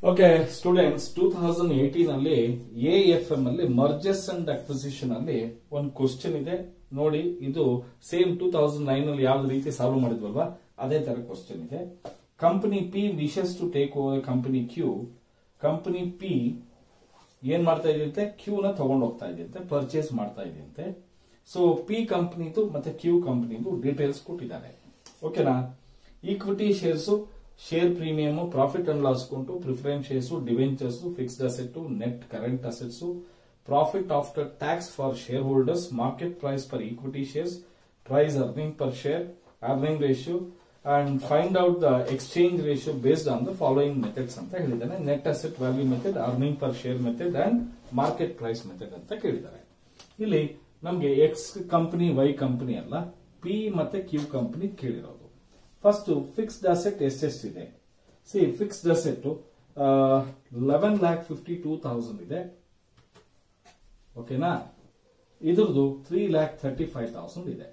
Okay students two thousand eighteen ಅಲ್ಲಿ A F M ಅಲ್ಲಿ mergers and acquisition ಅಲ್ಲಿ ಒಂದು ಕ್ವಶನ್ ಇದೆ ನೋಡಿ ಇದು ಸೇಮ್ ಟೂ ತೌಸಂಡ್ ನೈನ್ ಅಲ್ಲಿ ಯಾವ ರೀತಿ ಸಾಲ್ವ್ ಮಾಡಿದ್ವಲ್ವಾ ಅದೇ ತರ ಕ್ವಶನ್ ಇದೆ company P wishes to take over company Q company P ಏನ್ ಮಾಡ್ತಾ ಇದೆಯಂತೆ ಕ್ಯೂ ನ ತಗೊಂಡು ಹೋಗ್ತಾ ಇದೆಯಂತೆ ಪರ್ಚೇಸ್ ಮಾಡ್ತಾ ಇದೆಯಂತೆ ಸೊ ಪಿ ಕಂಪನಿದು ಮತ್ತೆ ಕ್ಯೂ ಕಂಪನಿದು ಡೀಟೇಲ್ಸ್ ಕೊಟ್ಟಿದ್ದಾರೆ ಓಕೆನಾ equity shares share premium profit and loss account preference shares debentures fixed asset net current assets profit after tax for share holders market price for equity shares price earning per share earning ratio and find out the exchange ratio based on the following methods ಅಂತ ಹೇಳಿದ್ದಾನೆ net asset value method earning per share method and market price method ಅಂತ ಕೇಳಿದ್ದಾರೆ ಇಲ್ಲಿ ನಮಗೆ X company Y company ಅಲ್ಲ P ಮತ್ತೆ Q company ಕೇಳಿರೋದು first fixed asset ಎಷ್ಟೆಷ್ಟಿದೆ see fixed asset eleven lakh fifty two thousand ಇದೆ ಓಕೆನಾ ಇದ್ರದ್ದು three lakh thirty five thousand ಇದೆ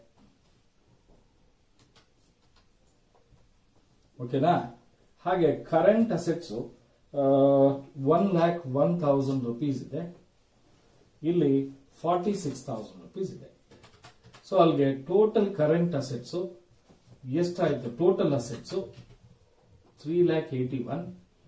ಓಕೆನಾ ಹಾಗೆ current assets one lakh one thousand rupees ಇದೆ ಇಲ್ಲಿ ಫಾರ್ಟಿ ಸಿಕ್ಸ್ ತೌಸಂಡ್ ರುಪೀಸ್ ಇದೆ ಸೊ ಅಲ್ಲಿಗೆ ಟೋಟಲ್ ಕರೆಂಟ್ ಅಸೆಟ್ಸ್ ಎಷ್ಟಾಯ್ತು total assets three lakh eighty one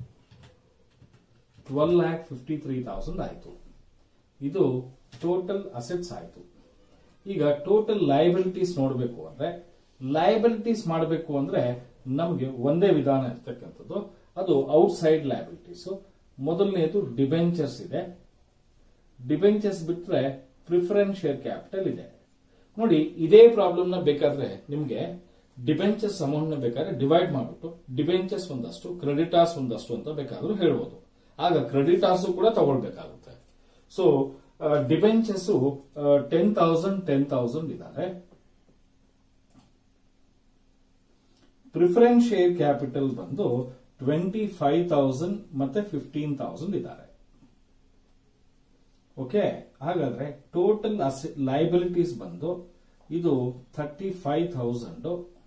twelve lakh fifty three thousand ಆಯ್ತು ಇದು ಟೋಟಲ್ ಅಸೆಟ್ಸ್ ಆಯ್ತು ಈಗ ಟೋಟಲ್ ಲಯಬಿಲಿಟೀಸ್ ನೋಡಬೇಕು ಅಂದ್ರೆ ಲಯಬಿಲಿಟೀಸ್ ಮಾಡಬೇಕು ಅಂದ್ರೆ ನಮಗೆ ಒಂದೇ ವಿಧಾನ ಇರ್ತಕ್ಕಂಥದ್ದು ಅದು ಔಟ್ಸೈಡ್ ಲಯಬಿಲಿಟೀಸ್ ಮೊದಲನೇದು ಡಿಬೆಂಚರ್ಸ್ ಇದೆ ಡಿಬೆಂಚರ್ಸ್ ಬಿಟ್ರೆ ಪ್ರಿಫರೆನ್ಸ್ ಶೇರ್ ಕ್ಯಾಪಿಟಲ್ ಇದೆ ನೋಡಿ ಇದೇ ಪ್ರಾಬ್ಲಮ್ ನ ಬೇಕಾದ್ರೆ ನಿಮ್ಗೆ ಡಿಬೆಂಚರ್ಸ್ ಅಮೌಂಟ್ ನ ಬೇಕಾದ್ರೆ ಡಿವೈಡ್ ಮಾಡ್ಬಿಟ್ಟು ಡಿಬೆಂಚರ್ಸ್ ಒಂದಷ್ಟು ಕ್ರೆಡಿಟಾರ್ಸ್ ಒಂದಷ್ಟು ಅಂತ ಬೇಕಾದ್ರೂ ಹೇಳ್ಬೋದು ಆಗ ಕ್ರೆಡಿಟಾರ್ಸ್ ಕೂಡ ತಗೊಳ್ಬೇಕಾಗುತ್ತೆ so debentures ten thousand ten thousand ಇದ್ದಾರೆ ಪ್ರಿಫರೆನ್ಸ್ ಶೇರ್ ಕ್ಯಾಪಿಟಲ್ ಬಂದು ಟ್ವೆಂಟಿ ಫೈವ್ ತೌಸಂಡ್ ಮತ್ತೆ ಫಿಫ್ಟೀನ್ ತೌಸಂಡ್ ಇದ್ದಾರೆ ಓಕೆ ಹಾಗಾದ್ರೆ ಟೋಟಲ್ ಲೈಬಿಲಿಟೀಸ್ ಬಂದು ಇದು ಥರ್ಟಿ ಫೈವ್ ತೌಸಂಡ್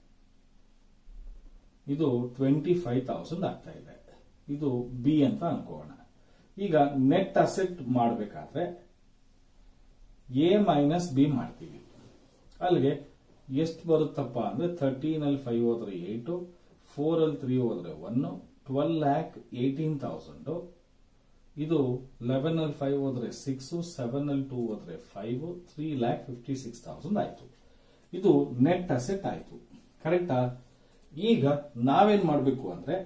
ಇದು ಟ್ವೆಂಟಿ ಫೈವ್ ತೌಸಂಡ್ ಆಗ್ತಾ ಇದೆ ಇದು ಬಿ ಅಂತ ಅನ್ಕೋಣ ಈಗ ನೆಟ್ ಅಸೆಟ್ ಮಾಡಬೇಕಾದ್ರೆ ಎ ಮೈನಸ್ ಬಿ ಮಾಡ್ತೀವಿ ಅಲ್ಲಿಗೆ ಎಷ್ಟು ಬರುತ್ತಪ್ಪ ಅಂದ್ರೆ ಥರ್ಟೀನ್ ಅಲ್ಲಿ ಫೈವ್ ಹೋದ್ರೆ ಏಟ್ ಫೋರ್ ಅಲ್ಲಿ ತ್ರೀ ಹೋದ್ರೆ one twelve lakh eighteen thousand ಇದು ಲೆವೆನ್ ಅಲ್ಲಿ ಫೈವ್ ಹೋದ್ರೆ ಸಿಕ್ಸ್ ಸೆವೆನ್ ಅಲ್ಲಿ ಟೂ ಹೋದ್ರೆ five three lakh fifty six thousand ಆಯ್ತು ಇದು ನೆಟ್ ಅಸೆಟ್ ಆಯ್ತು ಕರೆಕ್ಟಾ ಈಗ ನಾವೇನ್ ಮಾಡಬೇಕು ಅಂದ್ರೆ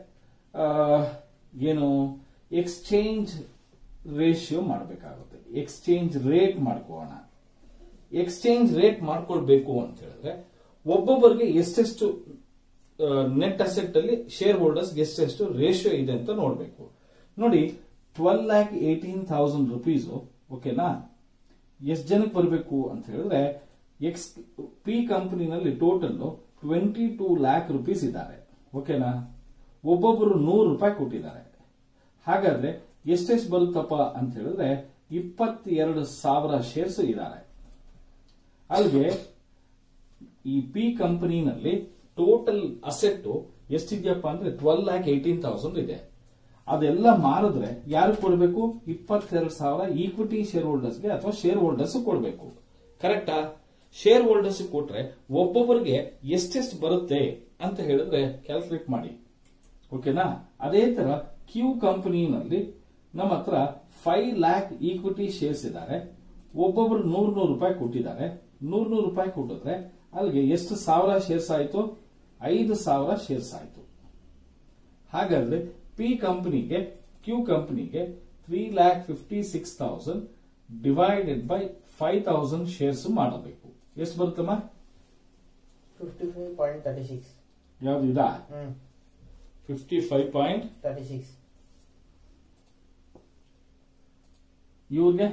ಏನು ಎಕ್ಸ್ಚೇಂಜ್ ರೇಷಿಯೋ ಮಾಡಬೇಕಾಗುತ್ತೆ ಎಕ್ಸ್ಚೇಂಜ್ ರೇಟ್ ಮಾಡ್ಕೋಣ ಎಕ್ಸ್ಚೇಂಜ್ ರೇಟ್ ಮಾಡ್ಕೊಳ್ಬೇಕು ಅಂತ ಹೇಳಿದ್ರೆ ಒಬ್ಬೊಬ್ಬರಿಗೆ ಎಷ್ಟೆಷ್ಟು ನೆಟ್ ಅಸೆಟ್ ಅಲ್ಲಿ ಶೇರ್ ಹೋಲ್ಡರ್ಸ್ ಎಷ್ಟೆಷ್ಟು ರೇಷಿಯೋ ಇದೆ ಅಂತ ನೋಡಬೇಕು ನೋಡಿ twelve lakh eighteen thousand rupees ಓಕೆನಾ ಎಷ್ಟು ಜನಕ್ಕೆ ಬರಬೇಕು ಅಂತ ಹೇಳಿದ್ರೆ ಎಕ್ಸ್ ಪಿ ಕಂಪನಿನಲ್ಲಿ total twenty two lakh rupees ಇದ್ದಾರೆ ಓಕೆನಾ ಒಬ್ಬೊಬ್ಬರು ನೂರು ರೂಪಾಯಿ ಕೊಟ್ಟಿದ್ದಾರೆ ಹಾಗಾದ್ರೆ ಎಷ್ಟೆಷ್ಟು ಬರುತ್ತಪ್ಪ ಅಂತ ಹೇಳಿದ್ರೆ ಇಪ್ಪತ್ತೆರಡು ಸಾವಿರ ಶೇರ್ಸ್ ಇದ್ದಾರೆ ಅಲ್ಲಿಗೆ ಈ ಪಿ ಕಂಪನಿನಲ್ಲಿ ಟೋಟಲ್ ಅಸೆಟ್ ಎಷ್ಟಿದ್ಯಪ್ಪ ಅಂದ್ರೆ ಟ್ವೆಲ್ ಲ್ಯಾಕ್ ಏಟೀನ್ ತೌಸಂಡ್ ಇದೆ ಅದೆಲ್ಲ ಮಾರಿದ್ರೆ ಯಾರು ಕೊಡಬೇಕು ಇಪ್ಪತ್ತೆರಡು ಸಾವಿರ ಈಕ್ವಿಟಿ ಶೇರ್ ಹೋಲ್ಡರ್ಸ್ಗೆ ಅಥವಾ ಶೇರ್ ಹೋಲ್ಡರ್ಸ್ ಕೊಡಬೇಕು ಕರೆಕ್ಟಾ ಶೇರ್ ಹೋಲ್ಡರ್ಸ್ ಕೊಟ್ರೆ ಒಬ್ಬೊಬ್ಬರಿಗೆ ಎಷ್ಟೆಷ್ಟು ಬರುತ್ತೆ ಅಂತ ಹೇಳಿದ್ರೆ ಕ್ಯಾಲ್ಕುಲೇಟ್ ಮಾಡಿ ಓಕೆನಾ ಅದೇ ತರ ಕ್ಯೂ ಕಂಪನಿನಲ್ಲಿ ನಮ್ಮ ಹತ್ರ ಫೈವ್ ಲ್ಯಾಕ್ ಈಕ್ವಿಟಿ ಶೇರ್ಸ್ ಇದ್ದಾರೆ ಒಬ್ಬೊಬ್ರು ನೂರ್ ನೂರು ರೂಪಾಯಿ ಕೊಟ್ಟಿದ್ದಾರೆ ನೂರ್ ನೂರು ರೂಪಾಯಿ ಕೊಟ್ಟಿದ್ರೆ ಅಲ್ಲಿಗೆ ಎಷ್ಟು ಸಾವಿರ ಶೇರ್ಸ್ ಆಯ್ತು ಐದು ಸಾವಿರ ಶೇರ್ಸ್ ಆಯ್ತು ಹಾಗಾದ್ರೆ ಪಿ ಕಂಪನಿಗೆ ಕ್ಯೂ ಕಂಪನಿಗೆ three lakh fifty six thousand divided by five thousand shares ಮಾಡಬೇಕು ಎಷ್ಟು ಬರುತ್ತಮ್ಮ fifty five point thirty six ಯಾವ್ದು ಇದಾ hmm fifty five point thirty six ಇವ್ರಿಗೆ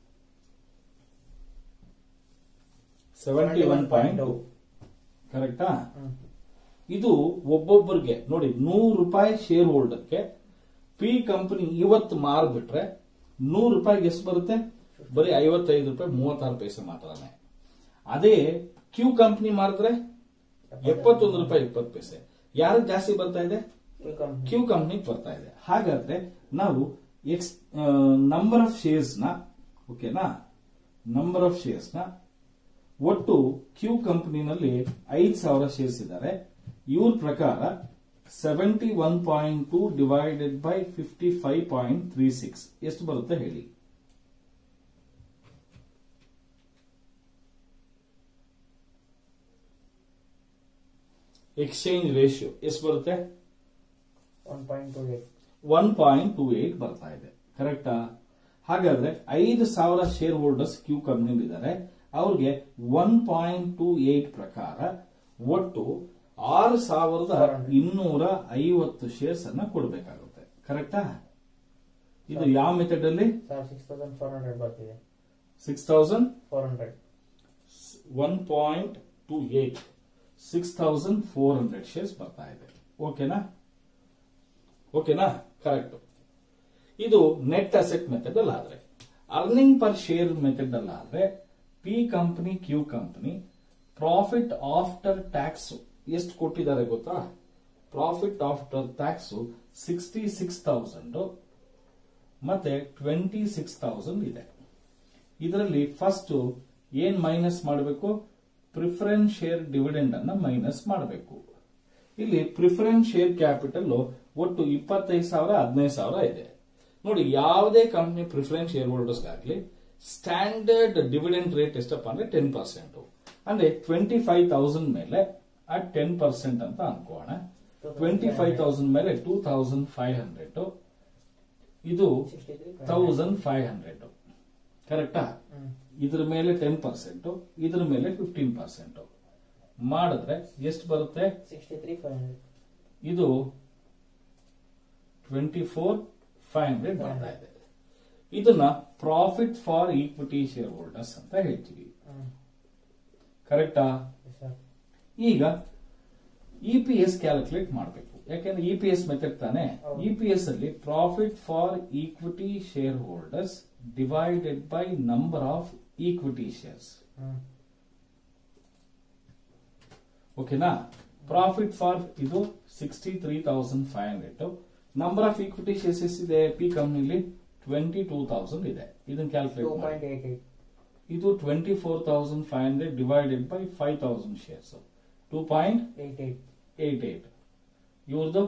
ಸೆವೆಂಟಿ ಒನ್ ಪಾಯಿಂಟ್ ಕರೆಕ್ಟಾ ಹ್ಮ್ ಇದು ಒಬ್ಬೊಬ್ಬರಿಗೆ ನೋಡಿ ನೂರು ರೂಪಾಯಿ ಶೇರ್ ಹೋಲ್ಡರ್ಗೆ ಪಿ ಕಂಪನಿ ಇವತ್ತು ಮಾರ್ಬಿಟ್ರೆ ನೂರು ರೂಪಾಯಿಗೆ ಎಷ್ಟು ಬರುತ್ತೆ ಬರೀ ಐವತ್ತೈದು ರೂಪಾಯಿ ಮೂವತ್ತಾರು ಪೈಸೆ ಮಾತ್ರನೇ ಅದೇ ಕ್ಯೂ ಕಂಪನಿ ಮಾರಿದ್ರೆ ಎಪ್ಪತ್ತೊಂದು ರೂಪಾಯಿ ಇಪ್ಪತ್ತು ಪೈಸೆ ಯಾರಿಗೆ ಜಾಸ್ತಿ ಬರ್ತಾ ಇದೆ ಕ್ಯೂ ಕಂಪ್ನಿ ಕ್ಯೂ ಕಂಪ್ನಿಗೆ ಬರ್ತಾ ಇದೆ ಹಾಗಾದ್ರೆ ನಾವು ಎಕ್ಸ್ ನಂಬರ್ ಆಫ್ ಶೇರ್ಸ್ ನ ಓಕೆನಾ ನಂಬರ್ ಆಫ್ ಶೇರ್ಸ್ ನ ಒಟ್ಟು ಕ್ಯೂ ಕಂಪನಿನಲ್ಲಿ ಐದ್ ಸಾವಿರ ಶೇರ್ಸ್ ಇದ್ದಾರೆ ಇವ್ರ ಪ್ರಕಾರ seventy one point two divided by fifty five point three six ಎಷ್ಟು ಬರುತ್ತೆ ಹೇಳಿ ಎಕ್ಸ್ಚೇಂಜ್ ರೇಷಿಯೋ ಎಷ್ಟು ಬರುತ್ತೆ one point two eight one point two eight ಬರ್ತಾ ಇದೆ ಕರೆಕ್ಟಾ ಹಾಗಾದ್ರೆ ಐದು ಸಾವಿರ ಶೇರ್ ಹೋಲ್ಡರ್ಸ್ ಕ್ಯೂ ಕಂಪ್ನಿ ಇದ್ದಾರೆ ಅವ್ರಿಗೆ ಒನ್ ಪಾಯಿಂಟ್ ಟೂ ಏಟ್ ಪ್ರಕಾರ ಒಟ್ಟು ಆರು ಸಾವಿರದ ಇನ್ನೂರ ಐವತ್ತು ಶೇರ್ಸ್ ಅನ್ನ ಕೊಡಬೇಕಾಗುತ್ತೆ ಕರೆಕ್ಟಾ ಇದು ಯಾವ ಮೆಥಡ್ ಅಲ್ಲಿ sir six thousand four hundred ಬರ್ತಿದೆ six thousand four hundred one point two eight six thousand four hundred shares ಬರ್ತಾ ಇದೆ ಓಕೆನಾ ಓಕೆನಾ ಕರೆಕ್ಟ್ ಇದು ನೆಟ್ ಅಸೆಟ್ ಮೆಥಡ್ ಅಲ್ಲಿ ಆದ್ರೆ ಅರ್ನಿಂಗ್ ಪರ್ ಶೇರ್ ಮೆಥಡ್ ಅಲ್ಲಿ ಆದ್ರೆ P company Q company profit after tax ಎಷ್ಟು ಕೊಟ್ಟಿದ್ದಾರೆ ಗೊತ್ತಾ profit after tax sixty six thousand ಮತ್ತೆ ಟ್ವೆಂಟಿ ಸಿಕ್ಸ್ ತೌಸಂಡ್ ಇದೆ ಇದರಲ್ಲಿ ಫಸ್ಟ್ ಏನ್ ಮೈನಸ್ ಮಾಡಬೇಕು ಪ್ರಿಫರೆನ್ಸ್ ಶೇರ್ ಡಿವಿಡೆಂಡ್ ಅನ್ನ ಮೈನಸ್ ಮಾಡಬೇಕು ಇಲ್ಲಿ ಪ್ರಿಫರೆನ್ಸ್ ಶೇರ್ ಕ್ಯಾಪಿಟಲ್ ಒಟ್ಟು ಇಪ್ಪತ್ತೈದು ಸಾವಿರ ಹದಿನೈದು ಸಾವಿರ ಇದೆ ನೋಡಿ ಯಾವುದೇ ಕಂಪನಿ ಪ್ರಿಫರೆನ್ಸ್ ಶೇರ್ ಹೋಲ್ಡರ್ಸ್ ಆಗಲಿ ಸ್ಟ್ಯಾಂಡರ್ಡ್ ಡಿವಿಡೆಂಡ್ ರೇಟ್ ಎಷ್ಟಪ್ಪ ಅಂದ್ರೆ ಟೆನ್ ಪರ್ಸೆಂಟ್ ಅಂದ್ರೆ ಟ್ವೆಂಟಿ ಫೈವ್ ತೌಸಂಡ್ ಮೇಲೆ ಅಟ್ ಟೆನ್ ಪರ್ಸೆಂಟ್ ಅಂತ ಅನ್ಕೋಣ ಟ್ವೆಂಟಿ ಫೈವ್ ತೌಸಂಡ್ ಮೇಲೆ ಟೂ ತೌಸಂಡ್ ಫೈವ್ ಹಂಡ್ರೆಡ್ ಇದು sixty three thousand five hundred ಕರೆಕ್ಟಾ ಇದ್ರ ಮೇಲೆ ಟೆನ್ ಪರ್ಸೆಂಟ್ ಇದ್ರ ಮೇಲೆ ಫಿಫ್ಟೀನ್ ಪರ್ಸೆಂಟ್ ಮಾಡಿದ್ರೆ ಎಷ್ಟು ಬರುತ್ತೆ ಸಿಕ್ಸ್ಟಿ ತ್ರೀ ಫೈವ್ ಹಂಡ್ರೆಡ್ ಇದು ಟ್ವೆಂಟಿ ಫೋರ್ ಫೈವ್ ಹಂಡ್ರೆಡ್ ಬರ್ತಾ ಇದೆ ಇದನ್ನ profit for equity share holders ಅಂತ ಹೇಳ್ತೀವಿ ಕರೆಕ್ಟಾ ಸರ್ ಈಗ ಇ ಪಿ ಎಸ್ ಕ್ಯಾಲ್ಕುಲೇಟ್ ಮಾಡಬೇಕು ಯಾಕೆಂದ್ರೆ ಇ ಪಿ ಎಸ್ ಮೆಥಡ್ ತಾನೆ ಹೌದು. ಇ ಪಿ ಎಸ್ ಅಲ್ಲಿ profit for equity share holders divided by number of equity shares ಓಕೆನಾ ಪ್ರಾಫಿಟ್ ಫಾರ್ ಇದು sixty three thousand five hundred number of equity shares ಎಷ್ಟಿದೆ P ಕಂಪ್ನಿಲಿ twenty two thousand ಇದೆ ಇದನ್ನ to calculate ಮಾಡಿ point eight eight ಇದು twenty four thousand five hundred divided by five thousand shares two point eight eight eight eight ಇವ್ರದ್ದು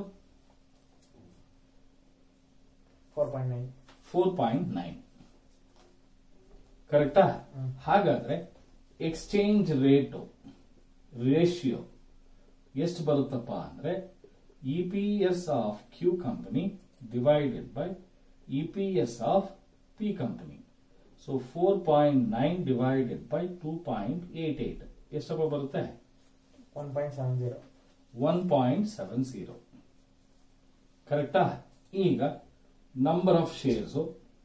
four point nine four point nine ಕರೆಕ್ಟಾ hmm. ಹಾಗಾದ್ರೆ exchange rate ratio ಎಷ್ಟು ಬರುತ್ತಪ್ಪ ಅಂದ್ರೆ E P S of Q company divided by E P S of P company so four point nine divided by two point eight eight ಎಷ್ಟಪ್ಪ ಬರುತ್ತೆ one point seven zero one point seven zero ಕರೆಕ್ಟಾ ಈಗ number of shares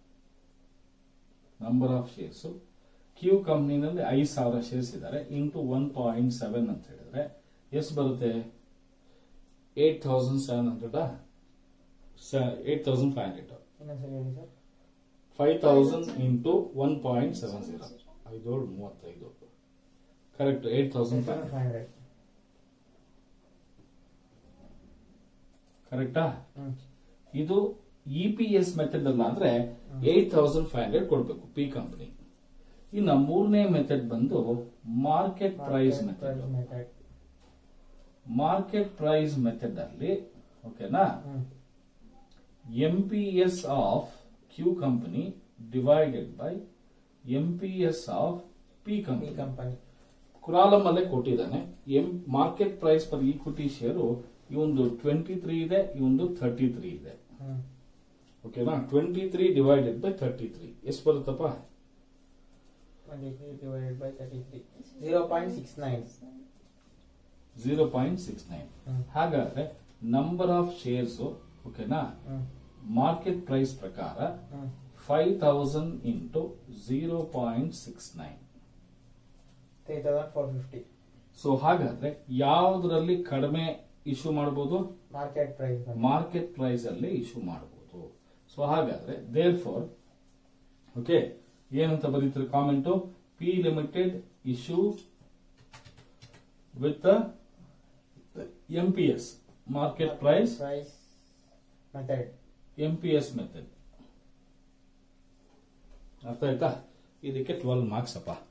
number of shares Q ಕಂಪ್ನಿನಲ್ಲಿ ಐದು ಸಾವಿರ shares ಇದ್ದಾರೆ into one point seven ಅಂತ ಹೇಳಿದ್ರೆ ಎಷ್ಟು ಬರುತ್ತೆ eight thousand seven hundred eight thousand five hundred ಇನ್ನೊಂದ್ಸಲ ಹೇಳಿ sir five thousand into one point seven zero ಐದೋಳು ಮೂವತ್ತೈದು correct eight thousand five five hundred ಕರೆಕ್ಟಾ ಹ್ಮ್ ಇದು ಇ ಪಿ ಎಸ್ ಮೆಥಡ್ ಅಲ್ಲ ಅಂದ್ರೆ ಏಟ್ ತೌಸಂಡ್ ಫೈವ್ ಹಂಡ್ರೆಡ್ ಕೊಡಬೇಕು P company ಇನ್ನು ಮೂರನೇ ಮೆಥಡ್ ಬಂದು market price method method market price method ಅಲ್ಲಿ ಓಕೆನಾ hmm M P S of Q company divided by M P S of P ಈ company company ಕುಲಾಲಂ ಅಲ್ಲೇ ಕೊಟ್ಟಿದ್ದಾನೆ M market price per equity share ಇವಂದು ಟ್ವೆಂಟಿ ತ್ರೀ ಇದೆ ಇವಂದು thirty three ಇದೆ ಹ್ಮ್ ಓಕೆನಾ twenty three divided by thirty three ಎಷ್ಟು ಬರುತ್ತಪ್ಪ twenty three divided by thirty three zero point six nine zero point six nine hmm ಹಾಗಾದ್ರೆ number of shares ಓಕೆನಾ hmm market price ಪ್ರಕಾರ hmm five thousand into zero point six nine three thousand four fifty so ಹಾಗಾದ್ರೆ ಯಾವುದರಲ್ಲಿ ಕಡಿಮೆ issue ಮಾಡಬಹುದು market price market price ಅಲ್ಲಿ issue ಮಾಡಬಹುದು so ಹಾಗಾದ್ರೆ ದೇರ್ ಫಾರ್ ಓಕೆ ಏನಂತ ಬರೀತಾರೆ comment P limited issue with M P S market price price method M P S method ಅರ್ಥ ಆಯ್ತಾ ಇದಕ್ಕೆ ಟ್ವೆಲ್ ಮಾರ್ಕ್ಸ್ ಅಪ್ಪ